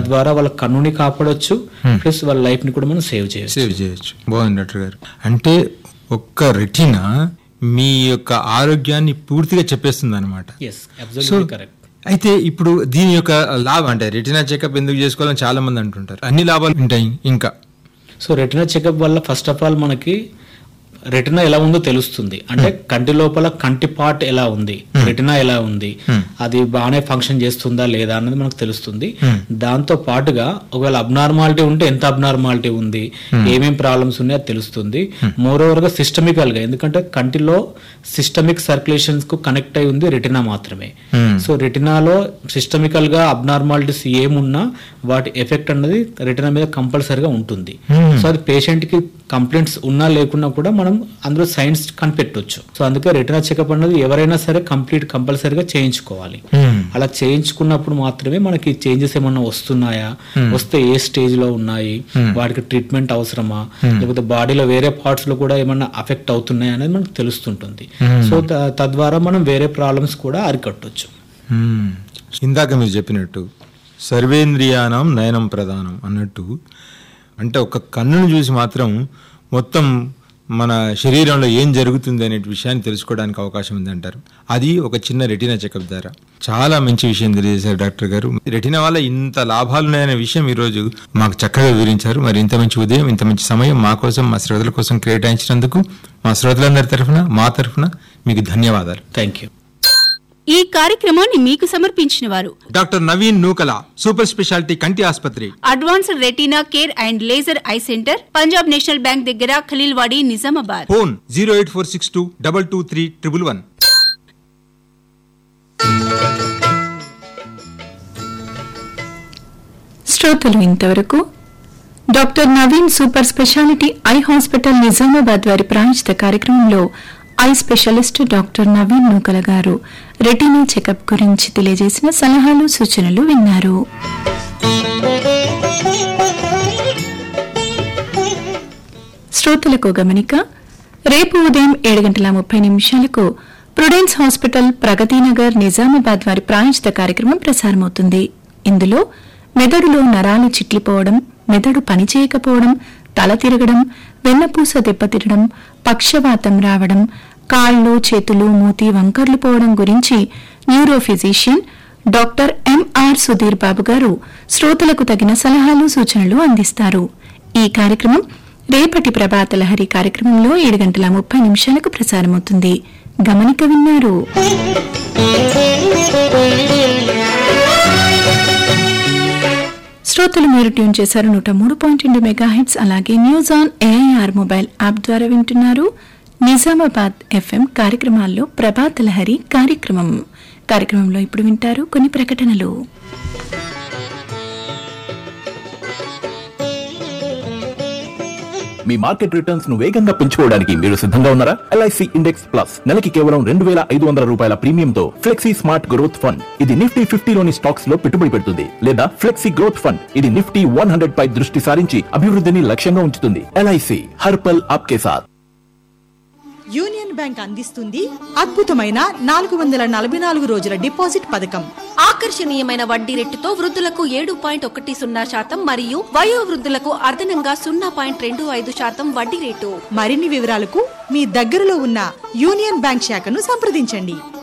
తద్వారా వాళ్ళ కన్నుని కాపాడొచ్చు ప్లస్ వాళ్ళ లైఫ్ ని కూడా మనం సేవ్ చేయొచ్చు సేవ్ చేయొచ్చు బాగుంది డాక్టర్ గారు అంటే ఒక్క రెటీనా మీ యొక్క ఆరోగ్యాన్ని పూర్తిగా చెప్పేస్తుంది అనమాట ఎస్ అబ్సల్యూట్లీ కరెక్ట్ అయితే ఇప్పుడు దీని యొక్క లాభం అంటే రెటీనా చెకప్ ఎందుకు చేసుకోవాలని చాలా మంది అంటుంటారు అన్ని లాభాలు ఉంటాయి ఇంకా సో రెటినా చెకప్ వల్ల ఫస్ట్ ఆఫ్ ఆల్ మనకి రెటినా ఎలా ఉందో తెలుస్తుంది అంటే కంటి లోపల కంటి పార్ట్ ఎలా ఉంది రెటినా ఎలా ఉంది అది బాగానే ఫంక్షన్ చేస్తుందా లేదా అన్నది మనకు తెలుస్తుంది దాంతో పాటుగా ఒకవేళ అబ్నార్మాలిటీ ఉంటే ఎంత అబ్నార్మాలిటీ ఉంది ఏమేం ప్రాబ్లమ్స్ ఉన్నాయో అది తెలుస్తుంది మోర్ ఓవర్ గా సిస్టమికల్ గా ఎందుకంటే కంటిలో సిస్టమిక్ సర్క్యులేషన్స్ కు కనెక్ట్ అయి ఉంది రెటినా మాత్రమే సో రెటినాలో సిస్టమికల్ గా అబ్నార్మాలిటీస్ ఏమున్నా వాటి ఎఫెక్ట్ అన్నది రెటినా మీద కంపల్సరిగా ఉంటుంది సో అది పేషెంట్ కి కంప్లైంట్స్ ఉన్నా లేకున్నా కూడా మనం అందులో సైన్స్ కనిపెట్టొచ్చు సో అందుకే రెటినా చెకప్ అన్నది ఎవరైనా సరే కంప్లీట్ కంపల్సరిగా చేయించుకోవాలి అలా చేయించుకున్నప్పుడు మాత్రమే మనకి చేంజెస్ ఏమన్నా వస్తున్నాయా వస్తే ఏ స్టేజ్ లో ఉన్నాయి వాటికి ట్రీట్మెంట్ అవసరమా లేకపోతే బాడీలో వేరే పార్ట్స్ లో కూడా ఏమన్నా అఫెక్ట్ అవుతున్నాయా అనేది మనకు తెలుస్తుంటుంది సో త- తద్వారా మనం వేరే ప్రాబ్లమ్స్ కూడా అరికట్టొచ్చు మ్మ్. ఇందాక మీరు చెప్పినట్టు సర్వేంద్రియానం నయనం ప్రధానం అన్నట్టు అంటే ఒక కన్నును చూసి మాత్రం మొత్తం మన శరీరంలో ఏం జరుగుతుంది అనే విషయాన్ని తెలుసుకోవడానికి అవకాశం ఉందంటారు అది ఒక చిన్న రెటీనా చెకప్ ద్వారా చాలా మంచి విషయం తెలియజేశారు డాక్టర్ గారు రెటీనా వల్ల ఇంత లాభాలు ఉన్నాయనే విషయం ఈరోజు మాకు చక్కగా వివరించారు మరి ఇంత మంచి ఉదయం ఇంత మంచి సమయం మా కోసం మా శ్రోతల కోసం కేటాయించినందుకు మా శ్రోతలందరి తరఫున మా తరఫున మీకు ధన్యవాదాలు థ్యాంక్ యూ ఈ కార్యక్రమాన్ని మీకు సమర్పించిన వారు doctor Naveen Nukala super speciality కంటి ఆసుపత్రి advanced retina care and laser eye centre Punjab national bank దగ్గర Khaleelwadi Nizamabad phone zero eight four six two double two three triple one శ్రోతలు ఇంతవరకు doctor Naveen super speciality eye hospital Nizamabad వారి ప్రాయోజిత కార్యక్రమంలో eye specialist doctor Naveen Nukala garu retina checkup గురించి తెలియజేసిన సలహాలు సూచనలు విన్నారు శ్రోతలకు గమనిక రేపు ఉదయం ఏడు గంటల ముప్పై నిమిషాలకు ప్రుడెన్స్ హాస్పిటల్ ప్రగతినగర్ నిజామాబాద్ వారి ప్రాయోజిత కార్యక్రమం ప్రసారమవుతుంది ఇందులో మెదడులో నరాలు చిట్లిపోవడం మెదడు పనిచేయకపోవడం తల తిరగడం వెన్నపూస దెబ్బతిరడం పక్షవాతం రావడం కాళ్ళు చేతులు మూతి వంకర్లు పోవడం గురించి neuro physician doctor M R Sudheer Babu garu శ్రోతలకు తగిన సలహాలు సూచనలు అందిస్తారు ఈ కార్యక్రమం రేపటి ప్రభాత లహరి కార్యక్రమంలో ఏడు గంటల ముప్పై నిమిషాలకు ప్రసారమవుతుంది గమనిక విన్నారు శ్రోతలు మీరు ట్యూన్ చేశారు నూట మూడు పాయింట్ రెండు మెగా హిట్స్ అలాగే news on AIR mobile app ద్వారా వింటున్నారు నిజామాబాద్ ఎఫ్ఎం కార్యక్రమాల్లో ప్రభాత లహరి కార్యక్రమం కార్యక్రమంలో ఇప్పుడు వింటారు కొన్ని ప్రకటనలు మీ మార్కెట్ రిటర్న్స్ ను వేగంగా పెంచుకోవడానికి మీరు సిద్ధంగా ఉన్నారా ఎల్ఐసి ఇండెక్స్ ప్లస్ నెలకి కేవలం రెండు వేల ఐదు వందల రూపాయల ప్రీమియంతో ఫ్లెక్సీ స్మార్ట్ గ్రోత్ ఫండ్ ఇది నిఫ్టీ ఫిఫ్టీలోని స్టాక్స్ లో పెట్టుబడి పెడుతుంది లేదా ఫ్లెక్సీ గ్రోత్ ఫండ్ ఇది నిఫ్టీ వన్ హండ్రెడ్ పై దృష్టి సారించి అభివృద్ధిని లక్ష్యంగా ఉంచుతుంది ఎల్ఐసి హర్పల్ ఆప్కే సాత్ యూనియన్ బ్యాంక్ అందిస్తుంది అద్భుతమైన నాలుగు వందల నలభై నాలుగు రోజుల డిపాజిట్ పథకం ఆకర్షణీయమైన వడ్డీ రేటుతో వృద్ధులకు ఏడు పాయింట్ ఒకటి సున్నా శాతం మరియు వయో వృద్ధులకు అదనంగా సున్నా పాయింట్ రెండు ఐదు శాతం వడ్డీ రేటు మరిన్ని వివరాలకు మీ దగ్గరలో ఉన్న యూనియన్ బ్యాంక్ శాఖను సంప్రదించండి